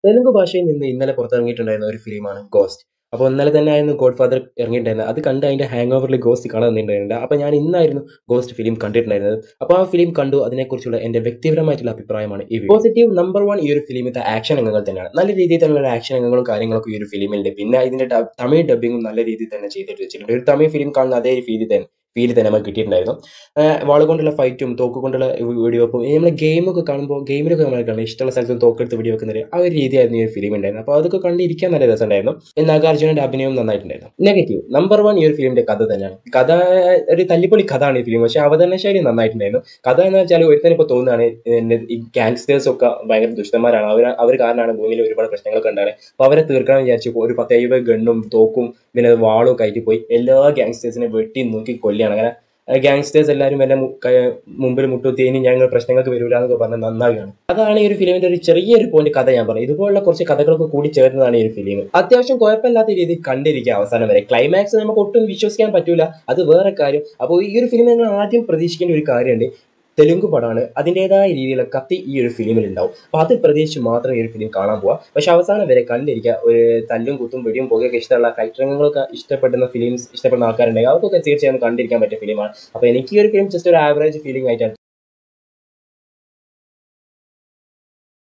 തെലുങ്ക് ഭാഷയിൽ നിന്ന് ഇന്നലെ പുറത്തിറങ്ങിയിട്ടുണ്ടായിരുന്ന ഒരു ഫിലിമാണ് ഗോസ്റ്റ് അപ്പോൾ ഇന്നലെ തന്നെ ആയിരുന്നു ഗോഡ് ഫാദർ ഇറങ്ങിയിട്ടുണ്ടായിരുന്നത് അത് കണ്ട് അതിൻ്റെ ഹാങ് ഓവറിൽ ഗോസ്റ്റ് കാണാൻ തന്നിട്ടുണ്ടായിരുന്നില്ല അപ്പോൾ ഞാൻ ഇന്നായിരുന്നു ഗോസ്റ്റ് ഫിലിം കണ്ടിട്ടുണ്ടായിരുന്നത് അപ്പോൾ ആ ഫിലിം കണ്ടു അതിനെക്കുറിച്ചുള്ള എൻ്റെ വ്യക്തിപരമായിട്ടുള്ള അഭിപ്രായമാണ് ഈ പോസിറ്റീവ് നമ്പർ വൺ ഈ ഒരു ഫിലിമിത്തെ ആക്ഷൻ രംഗങ്ങൾ തന്നെയാണ് നല്ല രീതിയിൽ തന്നെയുള്ള ആക്ഷൻ രംഗങ്ങളും കാര്യങ്ങളൊക്കെ ഈ ഒരു ഫിലിമിലുണ്ട് പിന്നെ ഇതിൻ്റെ ഡബ്- തമിഴ് ഡബിങ്ങും നല്ല രീതിയിൽ തന്നെ ചെയ്തിട്ട് വെച്ചിട്ടുണ്ട് ഒരു തമിഴ് ഫിലിം കാണുന്ന അതേ ഫീലിൽ തന്നെ ഫീൽ തന്നെ നമുക്ക് കിട്ടിയിട്ടുണ്ടായിരുന്നു വാള് കൊണ്ടുള്ള ഫൈറ്റും തോക്ക് കൊണ്ടുള്ള വെടിവെപ്പും ഈ നമ്മൾ ഗെയിമൊക്കെ കാണുമ്പോൾ ഗെയിമിലൊക്കെ നമ്മൾ കാണും ഇഷ്ടമുള്ള സ്ഥലത്ത് തോക്കെടുത്ത് വെടിവെക്കുന്നവർ ആ ഒരു രീതിയായിരുന്നു ഈ ഒരു ഫിലിം ഉണ്ടായിരുന്നത് അപ്പോൾ അതൊക്കെ കണ്ടിരിക്കാൻ നല്ല രസമുണ്ടായിരുന്നു നാഗാർജുനന്റെ അഭിനയം നന്നായിട്ടുണ്ടായിരുന്നു നെഗറ്റീവ് നമ്പർ വൺ ഈ ഒരു ഫിലിമിന്റെ കഥ തന്നെയാണ് കഥ ഒരു തല്ലിപ്പൊളി കഥയാണ് ഈ ഫിലിം പക്ഷേ അവതരണ ശൈലി നന്നായിട്ടുണ്ടായിരുന്നു കഥ എന്ന് വെച്ചാൽ ഒരുത്തനെ ഇപ്പോൾ തോന്നുകയാണ് ഇതിന്റെ ഈ ഗാങ്സ്റ്റേഴ്സ് ഒക്കെ ഭയങ്കര ദുഷ്ടന്മാരാണ് അവർ അവർ കാരണമാണ് ഭൂമിയിൽ ഒരുപാട് പ്രശ്നങ്ങളൊക്കെ ഉണ്ടായത് അപ്പോൾ അവരെ തീർക്കണം വിചാരിച്ചു ഒരു പത്ത് എഴുപത് ഗണ്ണും തോക്കും പിന്നെ വാളും കയറ്റി പോയി എല്ലാ ഗാങ്സ്റ്റേഴ്സിനെ വെട്ടി നോക്കി കൊല്ലുകയാണ് അങ്ങനെ ഗാങ്സ്റ്റേഴ്സ് എല്ലാവരും എന്നെ മു- ക- മുമ്പിൽ മുട്ടുത്തി ഇനി ഞങ്ങൾ പ്രശ്നങ്ങൾക്ക് വരില്ല എന്നൊക്കെ പറഞ്ഞ് നന്നാവുകയാണ് അതാണ് ഈ ഒരു ഫിലിമിന്റെ ഒരു ചെറിയൊരു പോയിന്റ് കഥ ഞാൻ പറഞ്ഞു ഇതുപോലുള്ള കുറച്ച് കഥകളൊക്കെ കൂടി ചേർന്നതാണ് ഈ ഒരു ഫിലിം അത്യാവശ്യം കുഴപ്പമില്ലാത്ത രീതിയിൽ കണ്ടിരിക്കുക അവസാനം വരെ ക്ലൈമാക്സ് നമുക്ക് ഒട്ടും വിശ്വസിക്കാൻ പറ്റൂല അത് വേറെ കാര്യം അപ്പോൾ ഈ ഒരു ഫിലിം നിങ്ങൾ ആദ്യം പ്രതീക്ഷിക്കേണ്ട ഒരു കാര്യമുണ്ട് തെലുങ്ക് പടമാണ് അതിൻ്റെതായ രീതിയിലുള്ള കത്തി ഈ ഒരു ഫിലിമിൽ ഉണ്ടാവും അപ്പോൾ അത് പ്രതീക്ഷിച്ച് മാത്രം ഈ ഒരു ഫിലിം കാണാൻ പോവാം പക്ഷെ അവസാനം വരെ കണ്ടിരിക്കുക ഒരു തല്ലും കുത്തും വെടിയും പുകയൊക്കെ ഇഷ്ടമുള്ള ഫൈറ്റ് രംഗങ്ങളൊക്കെ ഇഷ്ടപ്പെടുന്ന ഫിലിംസ് ഇഷ്ടപ്പെടുന്ന ആൾക്കാരുണ്ടെങ്കിൽ അവർക്കൊക്കെ തീർച്ചയായും കണ്ടിരിക്കാൻ പറ്റിയ ഫിലിമാണ് അപ്പോൾ എനിക്ക് ഈ ഒരു ഫിലിം ജസ്റ്റ് ഒരു ആവറേജ് ഫീലിംഗ് ആയിട്ടാണ്